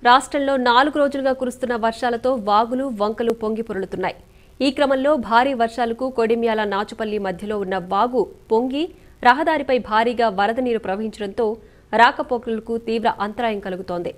రాష్ట్రంలో నాలుగు రోజులుగా కురుస్తున్న వర్షాలతో వాగులు వంకలు పొంగి పొరులుతున్నాయి ఈ క్రమంలో భారీ వర్షాలకు కొడిమ్యాల నాచుపల్లి మధ్యలో ఉన్న వాగు పొంగి రహదారిపై భారీగా వరద నీరు ప్రవహించడంతో రాకపోకలకు తీవ్ర అంతరాయం కలుగుతోంది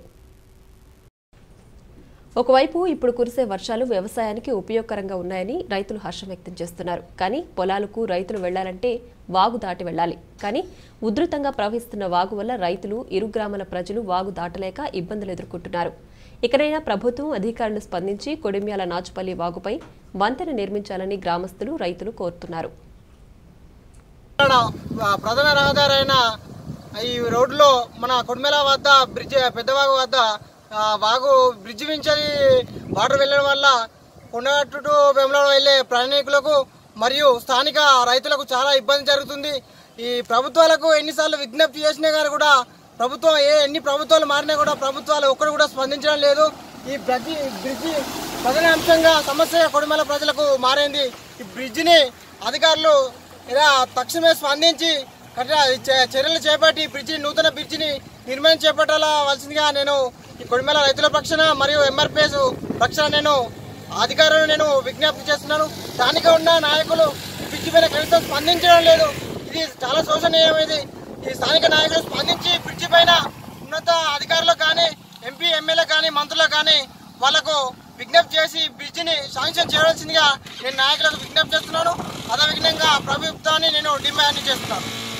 ఒకవైపు ఇప్పుడు కురిసే వర్షాలు వ్యవసాయానికి ఉపయోగకరంగా ఉన్నాయని రైతులు హర్షం వ్యక్తం చేస్తున్నారు కానీ పొలాలకు రైతులు వెళ్లాలంటే వాగు దాటి వెళ్ళాలి కానీ ఉధృతంగా ప్రవహిస్తున్న వాగు వల్ల రైతులు ఇరు గ్రామాల ప్రజలు వాగు దాటలేక ఇబ్బందులు ఎదుర్కొంటున్నారు ఇకనైనా ప్రభుత్వం అధికారులు స్పందించి కొడిమ్యాల నాచుపల్లి వాగుపై వంతెన నిర్మించాలని గ్రామస్తులు రైతులు కోరుతున్నారు ఇక్కడ ఆ, ప్రధాన రహదారి అయిన ఈ రోడ్లో మన కొడిమెల వద్ద బ్రిడ్జ్ పెద్దవాగు వద్ద ఆ, వాగు బ్రిడ్జ్ మించి వాటర్ వెళ్ళడం వల్ల కొండగట్టు టు వెమ్లవాడ వెళ్ళే ప్రయాణికులకు మరియు స్థానిక రైతులకు చాలా ఇబ్బంది జరుగుతుంది ఈ ప్రభుత్వాలకు ఎన్నిసార్లు విజ్ఞప్తి చేసినా కానీ కూడా ప్రభుత్వం ఏ ఎన్ని ప్రభుత్వాలు మారినా కూడా ప్రభుత్వాలు ఒక్కరు కూడా స్పందించడం లేదు ఈ బ్రిడ్జి బ్రిడ్జి ప్రధాన అంశంగా సమస్య కొడిమల ప్రజలకు మారింది ఈ బ్రిడ్జిని అధికారులు ఇలా తక్షణమే స్పందించి కఠిన చే- చర్యలు చేపట్టి బ్రిడ్జి నూతన బ్రిడ్జిని నిర్మాణం చేపట్టాలవలసిందిగా నేను ఈ కొడిమేల రైతుల పక్షాన మరియు ఎంఆర్పిఎస్ పక్షాన నేను అధికారులను నేను విజ్ఞప్తి చేస్తున్నాను స్థానిక ఉన్న నాయకులు ఈ బ్రిడ్జి పైన కనీసం స్పందించడం లేదు ఇది చాలా శోచనీయమైనది ఈ స్థానిక నాయకులు స్పందించి బ్రిడ్జి పైన ఉన్నత అధికారులకు కానీ ఎంపీ ఎమ్మెల్యే కానీ మంత్రులకు కానీ వాళ్లకు విజ్ఞప్తి చేసి బ్రిడ్జిని శాంక్షన్ చేయవలసిందిగా నేను నాయకులకు విజ్ఞప్తి చేస్తున్నాను అదే విధంగా ప్రభుత్వాన్ని నేను డిమాండ్ చేస్తున్నాను